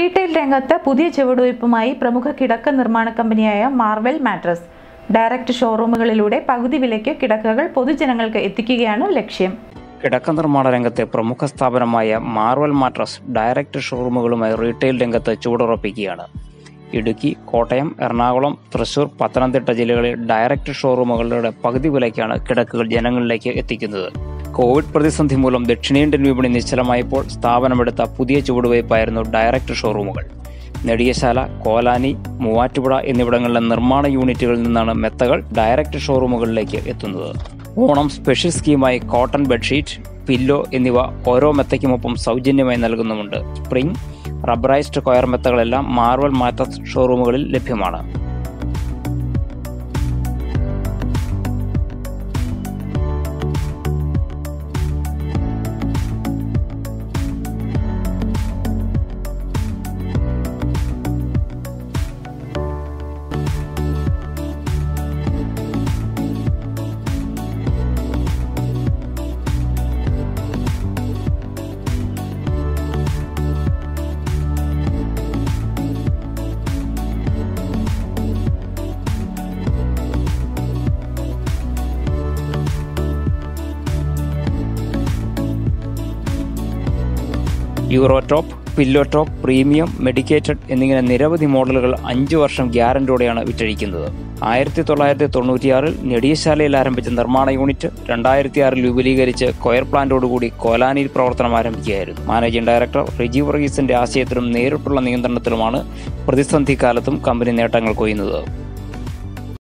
retail രംഗത്ത് പുതിയ ചുവടുവയ്പുമായി പ്രമുഖ കിടക്ക നിർമ്മാണ കമ്പനിയായ മാർവൽ മാട്രസ് ഡയറക്ട് ഷോറൂമുകളിലൂടെ പകുതി വിലയ്ക്ക് കിടക്കകൾ പൊതുജനങ്ങൾക്ക് എത്തിക്കുകയാണ് ലക്ഷ്യം കിടക്ക നിർമ്മാണ രംഗത്തെ പ്രമുഖ സ്ഥാപനമായ മാർവൽ മാട്രസ് ഡയറക്ട് ഷോറൂമുകളുമായി റീറ്റെയിൽ രംഗത്ത് ചുവടുറപ്പിക്കുകയാണ് ഇടുക്കി കോട്ടയം എറണാകുളം തൃശൂർ പത്തനംതിട്ട ജില്ലകളിൽ ഡയറക്ട് ഷോറൂമുകളുടെ പകുതി വിലയ്ക്കാണ് കിടക്കുകൾ ജനങ്ങളിലേക്ക് എത്തിക്കുന്നത് കോവിഡ് പ്രതിസന്ധി മൂലം ദക്ഷിണേന്ത്യൻ വിപണി നിശ്ചലമായപ്പോൾ സ്ഥാപനമെടുത്ത പുതിയ ചുവടുവയ്പായിരുന്നു ഡയറക്ട് ഷോറൂമുകൾ നെടിയശാല കോലാനി മൂവാറ്റുപുഴ എന്നിവിടങ്ങളിലെ നിർമ്മാണ യൂണിറ്റുകളിൽ നിന്നാണ് മെത്തകൾ ഡയറക്ട് ഷോറൂമുകളിലേക്ക് എത്തുന്നത് ഓണം സ്പെഷ്യൽ സ്കീമായി കോട്ടൺ ബെഡ്ഷീറ്റ് പില്ലോ എന്നിവ ഓരോ മെത്തയ്ക്കുമൊപ്പം സൗജന്യമായി നൽകുന്നുമുണ്ട് സ്പ്രിംഗ് റബ്ബറൈസ്ഡ് കൊയർ മെത്തകളെല്ലാം മാർവൽ മാറ്റസ് ഷോറൂമുകളിൽ ലഭ്യമാണ് euro top pillow top premium medicated എന്നിങ്ങനെ നിരവധി മോഡലുകൾ അഞ്ചു വർഷം ഗ്യാരന്റിയോടെയാണ് വിറ്റഴിക്കുന്നത് ആയിരത്തി തൊള്ളായിരത്തി തൊണ്ണൂറ്റിയാറിൽ നെടിയശാലയിൽ ആരംഭിച്ച നിർമ്മാണ യൂണിറ്റ് രണ്ടായിരത്തി ആറിൽ വിപുലീകരിച്ച് കൊയർ പ്ലാന്റോടുകൂടി കോലാനിയിൽ പ്രവർത്തനം ആരംഭിക്കുകയായിരുന്നു മാനേജിംഗ് ഡയറക്ടർ റിജി വർഗീസിന്റെ ആശയത്തിലും നേരിട്ടുള്ള നിയന്ത്രണത്തിലുമാണ് പ്രതിസന്ധി കാലത്തും കമ്പനി നേട്ടങ്ങൾ കൊയ്യുന്നത്